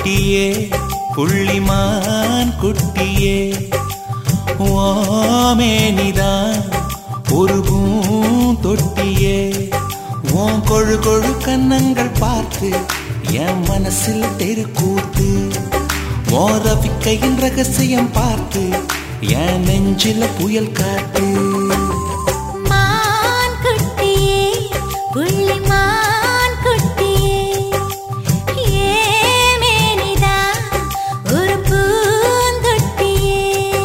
குட்டியே புள்ளிமான் குட்டியே ஓமேனிதான் ஒரு பூந்தொட்டியே உன் கொழு கொழு கன்னங்கள் பார்த்து என் மனசில் தெருக்கூத்து உன் ரவிக்கையின் ரகசியம் பார்த்து என் நெஞ்சில புயல் காத்து மான் குட்டியே புள்ளி மான் குட்டியே ஏமேனிதா ஒரு பூந்தொட்டியே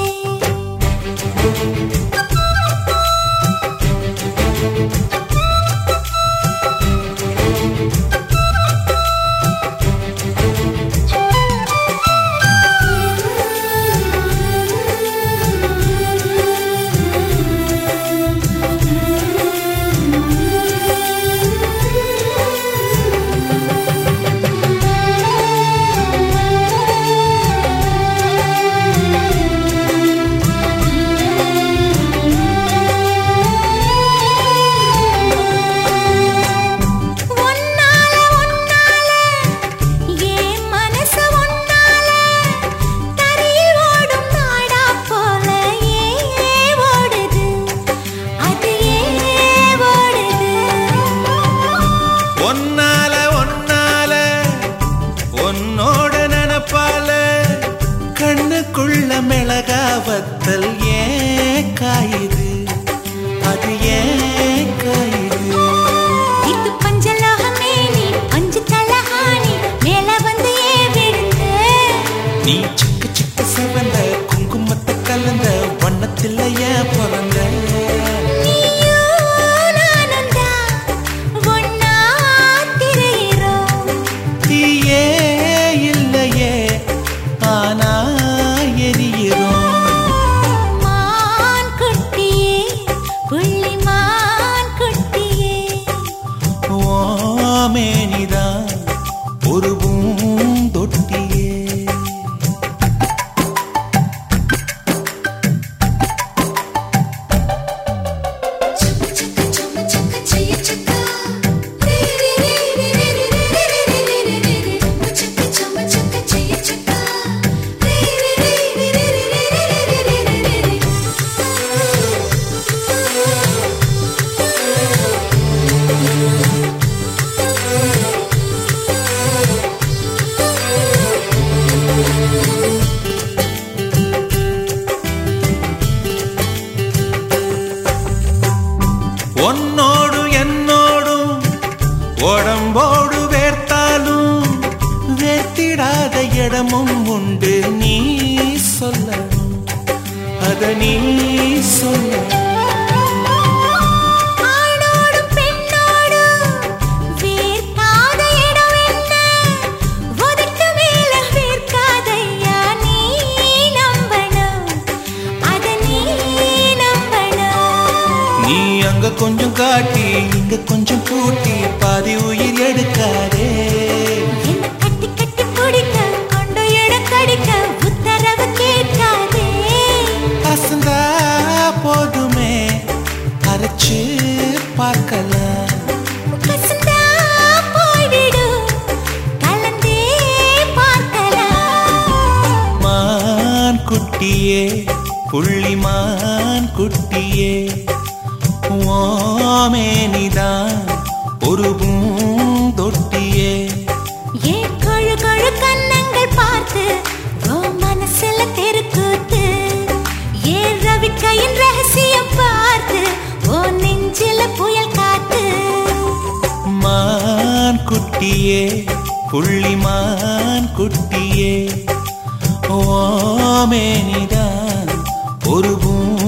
ஒன்னால ஒன்னால ஏன் மனசு ஒன்னால தரையில் ஓடும் நாடா போல ஏ ஓடுது அது ஏ ஓடுது ஒன்னால ஒன்னால உன்னோட நினப்பால கண்ணுக்குள்ள மிளகாவத்தல் ஏன் காயுது அது ஏன் காயுது இது பஞ்சலோகமே நீ பஞ்சு தலஹானி மேல வந்து ஏ விழுந்து நீ சிக்க சிக்க சிவந்த குங்குமத்தை கலந்த வண்ணத்தில் ஏன் பிறந்த நீயும் நானும் தான் ஒன்னா திரையிறோம் தீயே இல்லையே ஆனா எரியிறோம் மான் குட்டியே புள்ளி மான் குட்டியே ஓமேனிதான் ஒரு பூந்தொட்டியே உன்னோடு என்னோடும் உடம்போடு வேர்த்தாலும் வேர்த்திடாத இடமும் உண்டு நீ சொல்லணும் அத நீ சொல்ல ஆணோடும் பெண்ணோடும் வேர்க்காத இடம் என்ன? உதட்டு மேல வேர்க்காதையா நீ நம்பணும். அத நீ நம்பணும். நீ அங்க கொஞ்சம் காட்டி இங்க கொஞ்சம் கூட்டி பாதி உயிர் எடுக்காதே என்னை கட்டி கட்டி பிடிக்க, கொண்டு இடம் கடிக்க உத்தரவு கேட்காதே. அசந்தா போதுமே அரைச்சு பார்க்கலாம் கசந்தா போய்விடு, கலந்தே பார்க்கலாம். மான் குட்டியே புள்ளிமான் குட்டியே ஓமேனிதான் ஒரு பூந்தொட்டியே ஏன் கொழு கொழு கன்னங்கள் பார்த்து உன் மனசுல தெருக்கூத்து ஏன் ரவிக்கையின் ரகசியம் பார்த்து உன் நெஞ்சில புயல் காத்து மான் குட்டியே புள்ளிமான் குட்டியே ஓமேனிதான் ஒரு பூ